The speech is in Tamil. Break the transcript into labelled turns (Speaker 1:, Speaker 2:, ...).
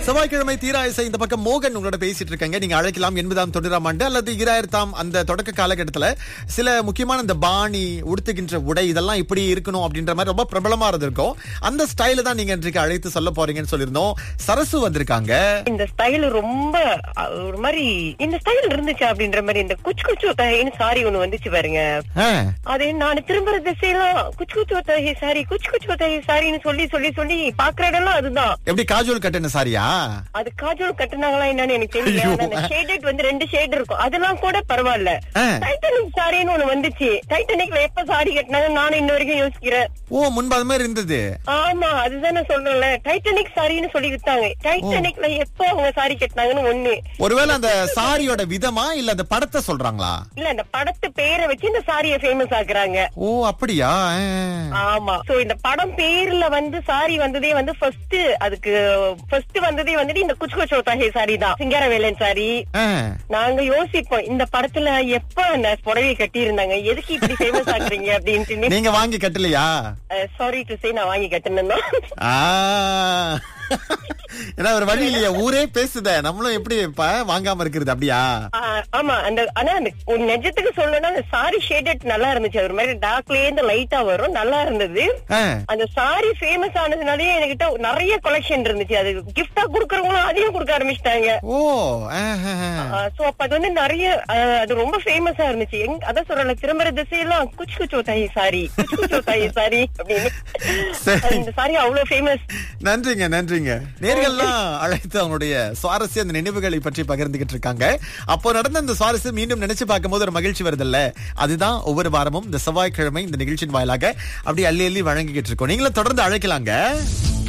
Speaker 1: செவ்வாய்க்கிழமை தீரா இசை இந்த பக்கம் மோகன் உங்களோட பேசிட்டு இருக்காங்க நீங்க அழைக்கலாம் எண்பதாம் தொண்ணூறாம் ஆண்டு அல்லது இராயிரத்தாம் அந்த தொடக்க காலகட்டத்துல சில முக்கியமான இந்த பாணி உடுத்துகின்ற உடை இதெல்லாம் இப்படி இருக்கணும் அப்படின்ற மாதிரி ரொம்ப பிரபலமா இருந்திருக்கும் அந்த ஸ்டைல தான் நீங்க இன்றைக்கு அழைத்து சொல்ல போறீங்கன்னு சொல்லியிருந்தோம் சரசு வந்திருக்காங்க
Speaker 2: இந்த ஸ்டைல் ரொம்ப அ, ஒரு மாதிரி இந்த ஸ்டைல் இருந்துச்சு அப்படின்ற மாதிரி இந்த குச்சு குச்சு தகைன்னு சாரி ஒண்ணு வந்துச்சு பாருங்க
Speaker 1: ஆ,
Speaker 2: அது நான் திரும்புற திசையெல்லாம் குச்சு குச்சு தகை சாரி குச்சு குச்சு தகை சாரின்னு சொல்லி சொல்லி சொல்லி பாக்குற இடம்லாம் அதுதான்
Speaker 1: எப்படி காஜுவல் கட்டின சாரியா
Speaker 2: அது காஜோல் கட்டுனாங்களா என்னன்னு எனக்கு தெரியல
Speaker 1: ஐயோ.
Speaker 2: ஆனா அந்த ஷேடட் வந்து ரெண்டு ஷேட் இருக்கும் அதெல்லாம் கூட பரவாயில்ல
Speaker 1: ஆ.
Speaker 2: டைட்டானிக் சாரின்னு ஒண்ணு வந்துச்சு டைட்டானிக்ல எப்ப சாரி கட்டினாங்க நானும் இன்ன வரைக்கும் யோசிக்கிறேன்
Speaker 1: ஓ முன்பு அது மாதிரி இருந்தது
Speaker 2: ஆமா அதுதான் நான் சொல்றேன்ல டைட்டானிக் சாரின்னு சொல்லி வித்தாங்க டைட்டானிக்ல எப்போ அவங்க சாரி கட்டினாங்கன்னு ஒண்ணு
Speaker 1: ஒருவேளை அந்த சாரியோட விதமா இல்ல அந்த படத்தை சொல்றாங்களா
Speaker 2: இல்ல அந்த படத்து பேரை வச்சு இந்த சாரிய ஃபேமஸ் ஆக்குறாங்க
Speaker 1: ஓ அப்படியா ஆ.
Speaker 2: ஆமா சோ இந்த படம் பேர்ல வந்து சாரி வந்ததே வந்து ஃபர்ஸ்ட் அதுக்கு ஃபர்ஸ்ட் வந்ததே வந்துட்டு இந்த குச்சு குச்சோ தகை சாரி தான் சிங்காரவேலன் சாரி
Speaker 1: ஆ.
Speaker 2: நாங்க யோசிப்போம் இந்த படத்துல எப்ப அந்த புடவை கட்டி இருந்தாங்க எதுக்கு இப்படி ஃபேமஸ் ஆக்குறீங்க அப்படின்ட்டு
Speaker 1: நீங்க வாங்கி கட்டலையா
Speaker 2: சாரி டு சே நான் வாங்கி கட்டினேன்
Speaker 1: ஆ. ஏன்னா ஒரு வழி இல்லையா ஊரே பேசுத நம்மளும் எப்படி இப்ப வாங்காம இருக்கிறது அப்படியா
Speaker 2: ஆமா அந்த ஆனா அந்த ஒரு நிஜத்துக்கு சொல்லணும்னா அந்த சாரி ஷேடட் நல்லா இருந்துச்சு ஒரு மாதிரி டார்க்லயே இருந்து லைட்டா வரும் நல்லா இருந்தது
Speaker 1: ஆ.
Speaker 2: அந்த சாரி ஃபேமஸ் ஆனதுனாலயே என்கிட்ட நிறைய கலெக்ஷன் இருந்துச்சு அது கிஃப்டா குடுக்கறவங்களும் அதையும் கொடுக்க ஆரம்பிச்சிட்டாங்க
Speaker 1: ஓ ஆஹா.
Speaker 2: சோ அப்ப அது வந்து நிறைய அஹ், அது ரொம்ப ஃபேமஸா இருந்துச்சு எங்க அதான் சொல்றல திரும்புற திசையெல்லாம் குச்சு குச்சோ தாயி சாரி குச்சு குச்சோ தாயி சாரி அப்படின்னு
Speaker 1: சரி.
Speaker 2: அது இந்த சாரி அவ்வளவு ஃபேமஸ்
Speaker 1: நன்றிங்க நன்றிங்க நேர்கள்லாம் அழைத்து அவங்களுடைய சுவாரஸ்ய அந்த நினைவுகளை பற்றி பகிர்ந்துகிட்டு இருக்காங்க அப்போ நடந்த அந்த சுவாரஸ்யம் மீண்டும் நினைச்சு பார்க்கும்போது ஒரு மகிழ்ச்சி வருதுல்ல அதுதான் ஒவ்வொரு வாரமும் இந்த செவ்வாய்க்கிழமை இந்த நிகழ்ச்சியின் வாயிலாக அப்படி அள்ளி அள்ளி வழங்கிக்கிட்டு இருக்கோம் நீங்களும் தொடர்ந்து அழைக்கலாங்க